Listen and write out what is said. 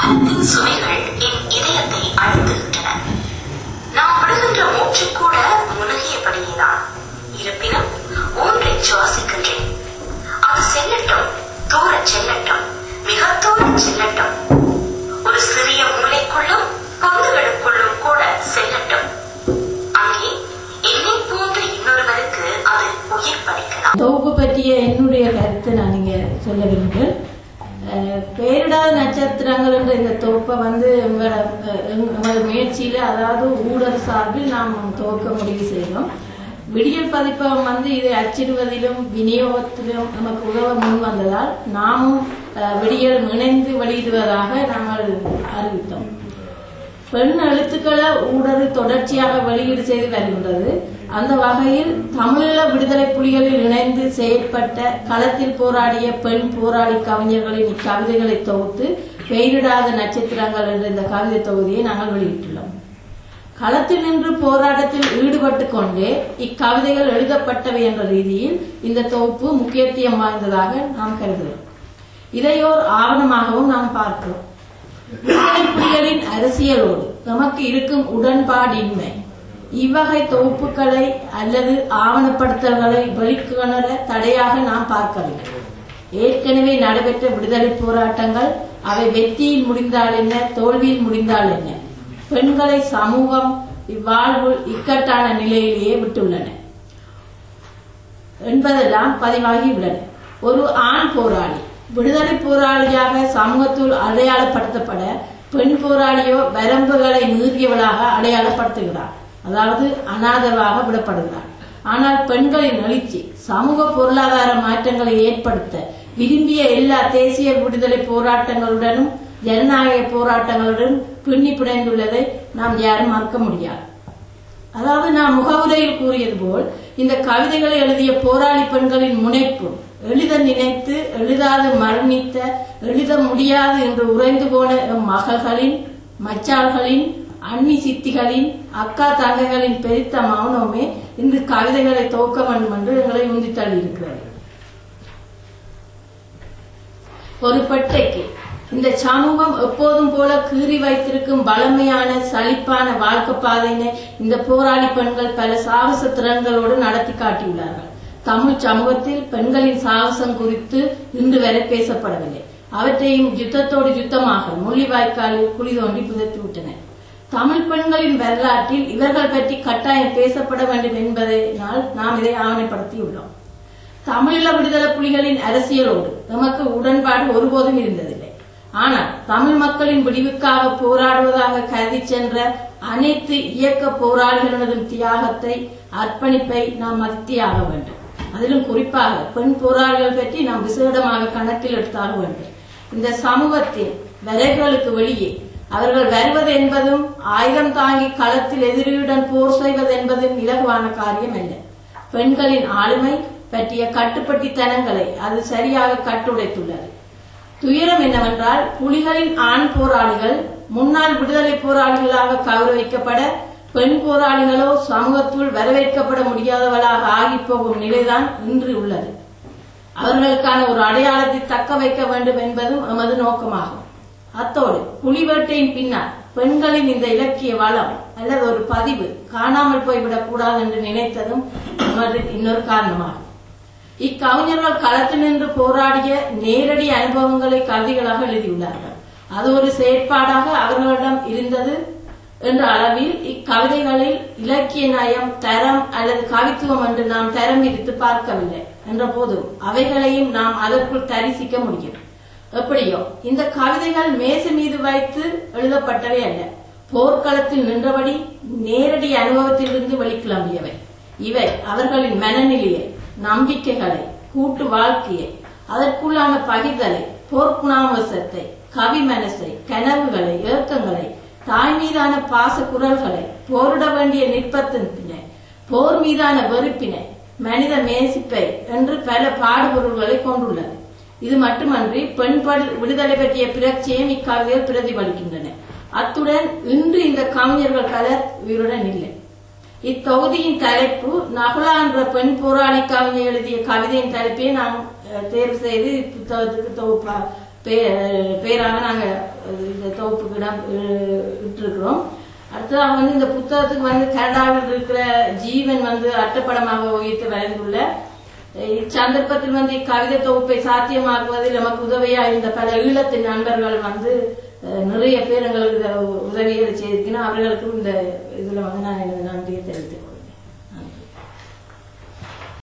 காலத்தின் சுமைகள் என் இதயத்தை அழுத்துகின்றன நாம் விடுகின்ற மூச்சு கூட முழுகியபடியேதான் இருப்பினும் ஒன்றை சுவாசிக்கின்றேன் அது செல்லட்டும் தூரச் செல்லட்டும் மிக தூரச் செல்லட்டும் ஒரு சிறிய மூளைக்குள்ளும் பந்துகளுக்குள்ளும் கூட செல்லட்டும் அங்கே என்னை போன்ற இன்னொருவருக்கு அது உயிர் பலிக்கலாம் தொகுப்பு பற்றிய என்னுடைய கருத்தை நான் இங்க சொல்ல விரும்புகிறேன் அஹ், பேரிடாத நட்சத்திரங்கள் என்ற இந்த தொகுப்பை வந்து எங்களோட அஹ், எங்க- எங்களோட முயற்சியில அதாவது ஊடக சார்பில் நாம் துவக்க முடிவு செய்தோம் விடியல் பதிப்பகம் வந்து இதை அச்சிடுவதிலும் விநியோகத்திலும் நமக்கு உதவ முன் வந்ததால் நாமும் அஹ், விடியல் இணைந்து வெளியிடுவதாக நாங்கள் அறிவித்தோம் பெண் எழுத்துக்களை ஊடறு தொடர்ச்சியாக வெளியீடு செய்து வருகின்றது அந்த வகையில் தமிழீழ விடுதலை புலிகளில் இணைந்து செயற்பட்ட களத்தில் போராடிய பெண் போராளி கவிஞர்களின் இக்கவிதைகளை தொகுத்து பெயரிடாத நட்சத்திரங்கள் என்ற இந்த கவிதை தொகுதியை நாங்கள் வெளியிட்டுள்ளோம் களத்தில் நின்று போராட்டத்தில் ஈடுபட்டு கொண்டே இக்கவிதைகள் எழுதப்பட்டவை என்ற ரீதியில் இந்த தொகுப்பு முக்கியத்துவம் வாய்ந்ததாக நாம் கருதுகிறோம் இதையோர் ஆவணமாகவும் நாம் பார்க்கிறோம் விடுதலை புலிகளின் அரசியலோடு நமக்கு இருக்கும் உடன்பாடின்மை இவ்வகை தொகுப்புகளை அல்லது ஆவணப்படுத்தல்களை வெளிக்கொணர தடையாக நாம் பார்க்கவில்லை ஏற்கனவே நடைபெற்ற விடுதலை போராட்டங்கள் அவை வெற்றியில் முடிந்தால் என்ன தோல்வியில் முடிந்தால் என்ன பெண்களை சமூகம் இவ்வாழ்வு இக்கட்டான நிலையிலேயே விட்டுள்ளன என்பதெல்லாம் பதிவாகி உள்ளன ஒரு ஆண் போராளி விடுதலை போராளியாக சமூகத்துள் அடையாளப்படுத்தப்பட பெண் போராளியோ வரம்புகளை மீறியவளாக அடையாளப்படுத்துகிறார் அதாவது அனாதரவாக விடப்படுகிறார் ஆனால் பெண்களின் எழுச்சி சமூக பொருளாதார மாற்றங்களை ஏற்படுத்த விரும்பிய எல்லா தேசிய விடுதலை போராட்டங்களுடனும் ஜனநாயக போராட்டங்களுடன் பின்னி பிணைந்துள்ளதை நாம் யாரும் மறுக்க முடியாது அதாவது நான் முகவுரையில் கூறியது போல் இந்த கவிதைகளை எழுதிய போராளி பெண்களின் முனைப்பு எழுத நினைத்து எழுதாது மரணித்த எழுத முடியாது என்று உறைந்து போன எம் மகள்களின் மச்சாள்களின் அன்னி சித்திகளின் அக்கா தங்கைகளின் பெருத்த மௌனமே இன்று கவிதைகளை துவக்க வேண்டும் என்று எங்களை உந்தி தள்ளியிருக்கிறது ஒரு பெட்டைக்கு இந்த சமூகம் எப்போதும் போல கீறி வைத்திருக்கும் பழமையான சலிப்பான வாழ்க்கை பாதையினை இந்த போராளி பெண்கள் பல சாகச திறன்களோடு நடத்தி காட்டியுள்ளார்கள் தமிழ் சமூகத்தில் பெண்களின் சாகசம் குறித்து இன்று வரை பேசப்படவில்லை அவற்றையும் யுத்தத்தோடு யுத்தமாக முள்ளிவாய்க்காலில் குழி தோண்டி புதைத்து விட்டனர் தமிழ் பெண்களின் வரலாற்றில் இவர்கள் பற்றி கட்டாயம் பேசப்பட வேண்டும் என்பதனால் நாம் இதை ஆவணப்படுத்தியுள்ளோம் தமிழீழ விடுதலை புலிகளின் அரசியலோடு நமக்கு உடன்பாடு ஒருபோதும் இருந்ததில்லை ஆனால் தமிழ் மக்களின் விடிவுக்காக போராடுவதாக கருதி சென்ற அனைத்து இயக்க போராளிகளதும் தியாகத்தை அர்ப்பணிப்பை நாம் மதித்தியாக வேண்டும் அதிலும் குறிப்பாக பெண் போராளிகள் பற்றி நாம் விசேடமாக கணக்கில் எடுத்தாக வேண்டும் இந்த சமூகத்தின் வரைகளுக்கு வெளியே அவர்கள் வருவது என்பதும் ஆயுதம் தாங்கி களத்தில் எதிரியுடன் போர் செய்வது என்பதும் இலகுவான காரியம் அல்ல பெண்களின் ஆளுமை பற்றிய கட்டுப்பட்டித்தனங்களை அது சரியாக கட்டுடைத்துள்ளது துயரம் என்னவென்றால் புலிகளின் ஆண் போராளிகள் முன்னாள் விடுதலை போராளிகளாக கௌரவிக்கப்பட பெண் போராளிகளோ சமூகத்துள் வரவேற்கப்பட முடியாதவளாக ஆகிப் போகும் நிலைதான் இன்று உள்ளது அவர்களுக்கான ஒரு அடையாளத்தை தக்க வைக்க வேண்டும் என்பதும் எமது நோக்கமாகும் அத்தோடு புலிவேட்டையின் பின்னால் பெண்களின் இந்த இலக்கிய வளம் அல்லது ஒரு பதிவு காணாமல் போய்விடக் கூடாது என்று நினைத்ததும் எமது இன்னொரு காரணமாகும் இக்கவிஞர்கள் களத்தில் நின்று போராடிய நேரடி அனுபவங்களை கவிதைகளாக எழுதியுள்ளார்கள் அது ஒரு செயற்பாடாக அவர்களிடம் இருந்தது என்ற அளவில் இக்கவிதைகளில் இலக்கிய நயம் தரம் அல்லது கவித்துவம் என்று நாம் தரம் விதித்து பார்க்கவில்லை என்ற போதும் அவைகளையும் நாம் அதற்குள் தரிசிக்க முடியும் எப்படியோ இந்த கவிதைகள் மேசை மீது வைத்து எழுதப்பட்டவை அல்ல போர்க்களத்தில் நின்றபடி நேரடி அனுபவத்திலிருந்து வெளிக்கிளம்பியவை இவை அவர்களின் மனநிலையை நம்பிக்கைகளை கூட்டு வாழ்க்கையை அதற்குள்ளான பகிர்தலை போர்க்குணாவசத்தை கவி மனசை கனவுகளை ஏக்கங்களை தாய் மீதான பாச குரல்களை போரிட வேண்டிய நிற்பத்தினை போர் மீதான வெறுப்பினை மனித மேசிப்பை என்று பல பாடுபொருள்களை கொண்டுள்ளது இது மட்டுமன்றி பெண் படு- விடுதலை பற்றிய பிரச்சனையும் இக்கவிதையில் பிரதிபலிக்கின்றன அத்துடன் இன்று இந்த கவிஞர்கள் பலர் உயிருடன் இல்லை இத்தொகுதியின் தலைப்பு நகுலா என்ற பெண் போராளி கவிஞர் எழுதிய கவிதையின் தலைப்பை நாம் அஹ், தேர்வு செய்து புத்தகத்துக்கு தொகுப்பா பே- பேராக நாங்க இந்த தொகுப்புக்கு இடம் விட்டுருக்கிறோம் அடுத்ததாக வந்து இந்த புத்தகத்துக்கு வந்து கனடாவில் இருக்கிற ஜீவன் வந்து அட்டப்படமாக உயர்த்து வரைந்துள்ள இச்சந்தர்ப்பத்தில் வந்து இக்கவிதை தொகுப்பை சாத்தியமாக்குவதில் நமக்கு உதவியா இருந்த பல ஈழத்தின் நண்பர்கள் வந்து அஹ், நிறைய பேர் எங்களுக்கு இத உதவிகளை செய்திருக்கணும் அவர்களுக்கும் இந்த இதுல வந்து நான் எனது நன்றியை தெரிவித்துக் கொள்கிறேன்.